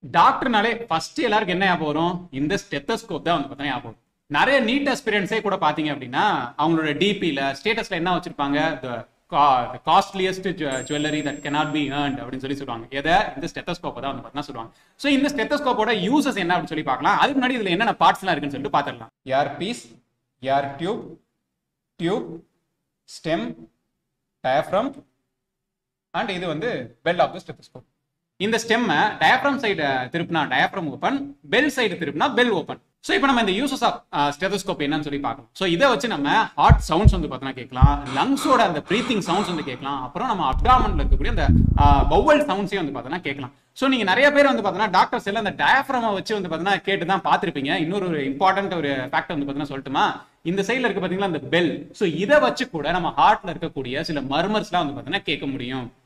டாக்டர்னாலே first எல்லாருக்கும் என்ன ஞாபகம் வரும் இந்த ஸ்டெத்தஸ்கோப் தான் வந்து பார்த்தீங்கன்னா ஞாபகம் வரும். நிறைய நீட் எக்ஸ்பீரியன்ஸே கூட பாத்தீங்க அப்படின்னா அவங்களோட டிபில ஸ்டேட்டஸ்ல என்ன வச்சிருப்பாங்க costliest jewellery that cannot be earned அப்படின்னு சொல்லி சொல்லுவாங்க எதை இந்த ஸ்டெத்தஸ்கோப்பை தான் வந்து பார்த்தீங்கன்னா சொல்லுவாங்க ஸோ இந்த ஸ்டெத்தஸ்கோப்போட யூசஸ் என்ன அப்படின்னு சொல்லி பார்க்கலாம் அதுக்கு முன்னாடி இதுல என்னென்ன பார்ட்ஸ்லாம் இருக்குன்னு சொல்லிட்டு பார்த்துடலாம் ear piece ear tube tube stem diaphragm and இது வந்து பெல் ஆஃப் த ஸ்டெத்தஸ்கோப் இந்த ஸ்டெம்மை டயப்ரம் சைடு திருப்பினா டயப்ரம் ஓப்பன் பெல் சைடு திருப்பினா பெல் ஓப்பன் ஸோ இப்போ நம்ம இந்த யூசஸ் ஆஃப் ஸ்டெதோஸ்கோப் என்னன்னு சொல்லி பார்க்கலாம் ஸோ இதை வச்சு நம்ம ஹார்ட் சவுண்ட்ஸ் வந்து பார்த்தோன்னா கேட்கலாம் லங்ஸோட அந்த ப்ரீத்திங் சவுண்ட்ஸ் வந்து கேட்கலாம் அப்புறம் நம்ம அப்டாமன்ல இருக்கக்கூடிய அந்த பவல் சவுண்ட்ஸையும் வந்து பார்த்தோன்னா கேட்கலாம் ஸோ நீங்க நிறைய பேர் வந்து பார்த்தோன்னா டாக்டர்ஸ் எல்லாம் அந்த டயஃப்ரமை வச்சு வந்து பார்த்தோன்னா கேட்டு தான் பார்த்துருப்பீங்க இன்னொரு ஒரு இம்பார்ட்டன்ட் ஒரு ஃபேக்ட் வந்து பார்த்தோன்னா சொல்லட்டுமா இந்த சைடில் இருக்க பார்த்தீங்களா அந்த பெல் ஸோ இதை வச்சு கூட நம்ம ஹார்ட்ல இருக்கக்கூடிய சில மர்மர்ஸ்லாம் வந்து பார்த்தோன்னா கேட்க முடியும்